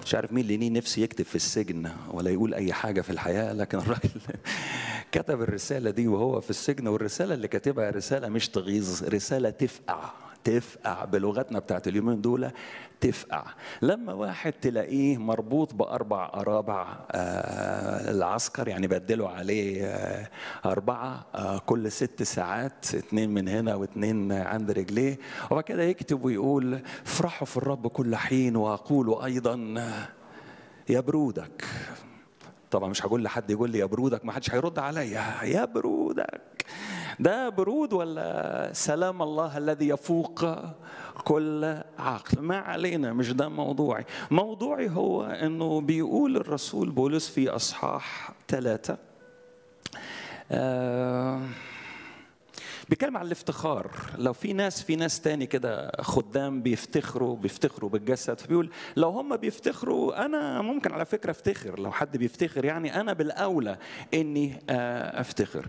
مش عارف مين اللي ليه نفسه يكتب في السجن ولا يقول اي حاجه في الحياه لكن الراجل كتب الرساله دي وهو في السجن والرساله اللي كاتبها رساله مش تغيظ رساله تفقع تفقع بلغتنا بتاعت اليومين دول تفقع لما واحد تلاقيه مربوط بأربع أرابع آه العسكر يعني بدلوا عليه آه أربعة آه كل ست ساعات اتنين من هنا واتنين عند رجليه وبعد كده يكتب ويقول افرحوا في الرب كل حين وأقول أيضا يا برودك طبعا مش هقول لحد يقول لي يا برودك ما حدش هيرد عليا يا برودك ده برود ولا سلام الله الذي يفوق كل عقل ما علينا مش ده موضوعي موضوعي هو انه بيقول الرسول بولس في اصحاح ثلاثة آه بيتكلم عن الافتخار لو في ناس في ناس تاني كده خدام بيفتخروا بيفتخروا بالجسد فبيقول لو هم بيفتخروا انا ممكن على فكره افتخر لو حد بيفتخر يعني انا بالاولى اني افتخر